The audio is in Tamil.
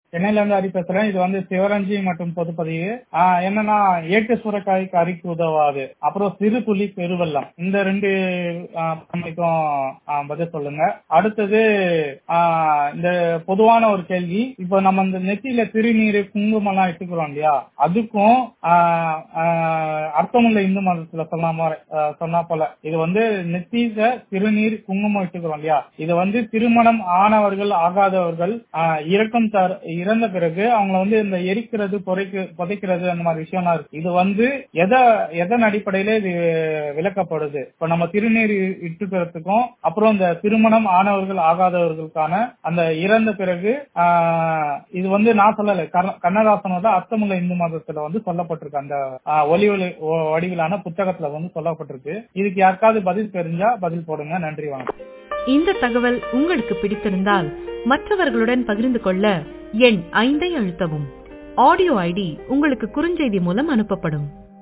சென்னையில இருந்து ஹரி பேசுறேன் இது வந்து சிவரஞ்சி மற்றும் பொதுப்பதிவு ஆஹ் என்னன்னா ஏட்டு சுரக்காய் கறிக்கு உதவாது அப்புறம் சிறு புலி பெருவெள்ளம் இந்த ரெண்டு ஆஹ் பழமொழிக்கும் ஆஹ் பதில் சொல்லுங்க அடுத்தது ஆஹ் இந்த பொதுவான ஒரு கேள்வி இப்போ நம்ம இந்த நெத்தியில திருநீர் குங்குமம் எல்லாம் இட்டுக்கிறோம் இல்லையா அதுக்கும் ஆஹ் ஆஹ் அர்த்தமுள்ள இந்து மதத்துல சொன்ன மாதிரி ஆஹ் சொன்னா போல இது வந்து நெத்தியில திருநீர் குங்குமம் இட்டுக்கிறோம் இல்லையா இது வந்து திருமணம் ஆனவர்கள் ஆகாதவர்கள் ஆஹ் இறக்கம் தர இறந்த பிறகு அவங்கள வந்து இந்த எரிக்கிறது புதைக்கு புதைக்கிறது அந்த மாதிரி விஷயம்லாம் இருக்கு இது வந்து எதை எதன் அடிப்படையில இது விளக்கப்படுது இப்ப நம்ம திருநீர் இட்டுக்கிறதுக்கும் அப்புறம் இந்த திருமணம் ஆனவர்கள் ஆகாதவர்களுக்கான அந்த இறந்த பிறகு ஆஹ் இது வந்து நான் சொல்லல கர்ண- கண்ணதாசனோட அர்த்தமுள்ள இந்து மதத்துல வந்து சொல்லப்பட்டிருக்கு அந்த ஆஹ் ஒலி ஒலி ஒ- வடிவிலான புத்தகத்துல வந்து சொல்லப்பட்டிருக்கு இதுக்கு யாருக்காவது பதில் தெரிஞ்சா பதில் போடுங்க நன்றி வணக்கம் இந்த தகவல் உங்களுக்கு பிடித்திருந்தால் மற்றவர்களுடன் பகிர்ந்து கொள்ள எண் ஐந்தை அழுத்தவும் ஆடியோ ஐடி உங்களுக்கு குறுஞ்செய்தி மூலம் அனுப்பப்படும்